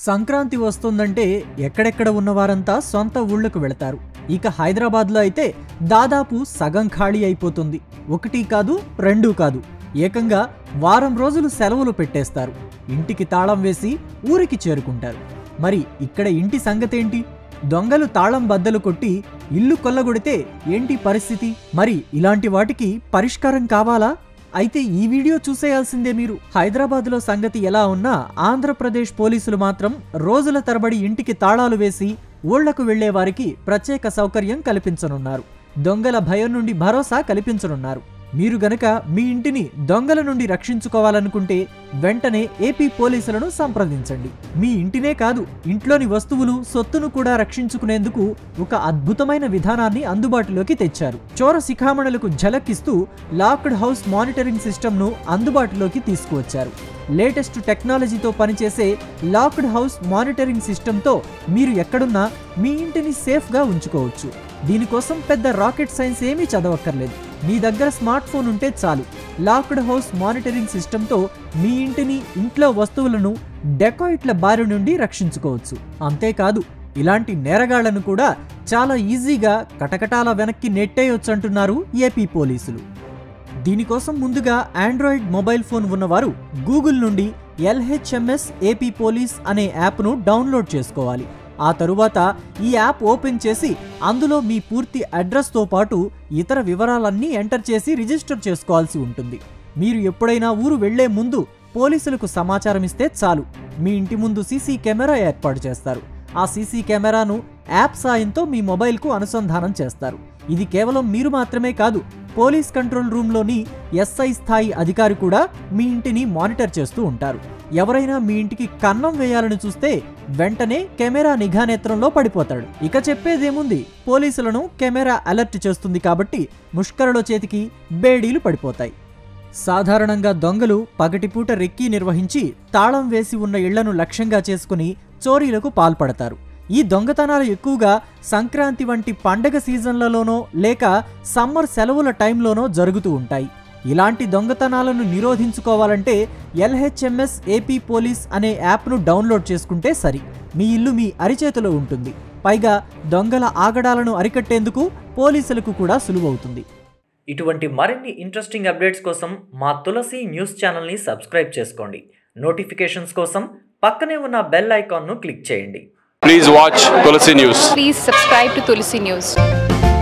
సంక్రాంతి వస్తుందంటే ఎక్కడెక్కడ ఉన్నవారంతా సొంత ఊళ్ళకు వెళతారు ఇక హైదరాబాద్లో అయితే దాదాపు సగం ఖాళీ అయిపోతుంది ఒకటి కాదు రెండు కాదు ఏకంగా వారం రోజులు సెలవులు పెట్టేస్తారు ఇంటికి తాళం వేసి ఊరికి చేరుకుంటారు మరి ఇక్కడ ఇంటి సంగతేంటి దొంగలు తాళం బద్దలు కొట్టి ఇల్లు కొల్లగొడితే ఏంటి పరిస్థితి మరి ఇలాంటి వాటికి పరిష్కారం కావాలా అయితే ఈ వీడియో చూసేయాల్సిందే మీరు హైదరాబాద్లో సంగతి ఎలా ఉన్నా ఆంధ్రప్రదేశ్ పోలీసులు మాత్రం రోజుల తరబడి ఇంటికి తాళాలు వేసి ఊళ్లకు వెళ్లే వారికి ప్రత్యేక సౌకర్యం కల్పించనున్నారు దొంగల భయం నుండి భరోసా కల్పించనున్నారు మీరు గనక మీ ఇంటిని దొంగల నుండి రక్షించుకోవాలనుకుంటే వెంటనే ఏపీ పోలీసులను సంప్రదించండి మీ ఇంటినే కాదు ఇంట్లోని వస్తువులు సొత్తును కూడా రక్షించుకునేందుకు ఒక అద్భుతమైన విధానాన్ని అందుబాటులోకి తెచ్చారు చోర శిఖామణులకు ఝలక్కిస్తూ లాక్డ్ హౌస్ మానిటరింగ్ సిస్టమ్ను అందుబాటులోకి తీసుకువచ్చారు లేటెస్ట్ టెక్నాలజీతో పనిచేసే లాక్డ్ హౌస్ మానిటరింగ్ సిస్టంతో మీరు ఎక్కడున్నా మీ ఇంటిని సేఫ్గా ఉంచుకోవచ్చు దీనికోసం పెద్ద రాకెట్ సైన్స్ ఏమీ చదవక్కర్లేదు మీ దగ్గర స్మార్ట్ ఫోన్ ఉంటే చాలు లాక్డ్ హౌస్ మానిటరింగ్ సిస్టంతో మీ ఇంటిని ఇంట్లో వస్తువులను డెకాయిట్ల బారి నుండి రక్షించుకోవచ్చు అంతేకాదు ఇలాంటి నేరగాళ్లను కూడా చాలా ఈజీగా కటకటాల వెనక్కి నెట్టేయొచ్చంటున్నారు ఏపీ పోలీసులు దీనికోసం ముందుగా ఆండ్రాయిడ్ మొబైల్ ఫోన్ ఉన్నవారు గూగుల్ నుండి ఎల్హెచ్ఎంఎస్ ఏపీ పోలీస్ అనే యాప్ను డౌన్లోడ్ చేసుకోవాలి ఆ తరువాత ఈ యాప్ ఓపెన్ చేసి అందులో మీ పూర్తి అడ్రస్తో పాటు ఇతర వివరాలన్నీ ఎంటర్ చేసి రిజిస్టర్ చేసుకోవాల్సి ఉంటుంది మీరు ఎప్పుడైనా ఊరు వెళ్లే ముందు పోలీసులకు సమాచారం ఇస్తే చాలు మీ ఇంటి ముందు సీసీ కెమెరా ఏర్పాటు చేస్తారు ఆ సీసీ కెమెరాను యాప్ సాయంతో మీ మొబైల్కు అనుసంధానం చేస్తారు ఇది కేవలం మీరు మాత్రమే కాదు పోలీస్ కంట్రోల్ రూమ్లోని ఎస్ఐ స్థాయి అధికారి కూడా మీ ఇంటిని మానిటర్ చేస్తూ ఉంటారు ఎవరైనా మీ ఇంటికి కన్నం వేయాలని చూస్తే వెంటనే కెమెరా నిఘా నేత్రంలో పడిపోతాడు ఇక చెప్పేదేముంది పోలీసులను కెమెరా అలర్ట్ చేస్తుంది కాబట్టి ముష్కరుల చేతికి బేడీలు పడిపోతాయి సాధారణంగా దొంగలు పగటిపూట రెక్కీ నిర్వహించి తాళం వేసి ఉన్న ఇళ్లను లక్ష్యంగా చేసుకుని చోరీలకు పాల్పడతారు ఈ దొంగతనాలు ఎక్కువగా సంక్రాంతి వంటి పండగ సీజన్లలోనో లేక సమ్మర్ సెలవుల టైంలోనో జరుగుతూ ఉంటాయి ఇలాంటి దొంగతనాలను నిరోధించుకోవాలంటే ఎల్హెచ్ఎంఎస్ ఏపీ పోలీస్ అనే యాప్ను డౌన్లోడ్ చేసుకుంటే సరి మీ ఇల్లు మీ అరిచేతిలో ఉంటుంది పైగా దొంగల ఆగడాలను అరికట్టేందుకు పోలీసులకు కూడా సులువవుతుంది ఇటువంటి మరిన్ని ఇంట్రెస్టింగ్ అప్డేట్స్ కోసం మా తులసి న్యూస్ ఛానల్ని సబ్స్క్రైబ్ చేసుకోండి నోటిఫికేషన్స్ కోసం పక్కనే ఉన్న బెల్ ఐకాన్ను క్లిక్ చేయండి Please watch Tulsi News. Please subscribe to Tulsi News.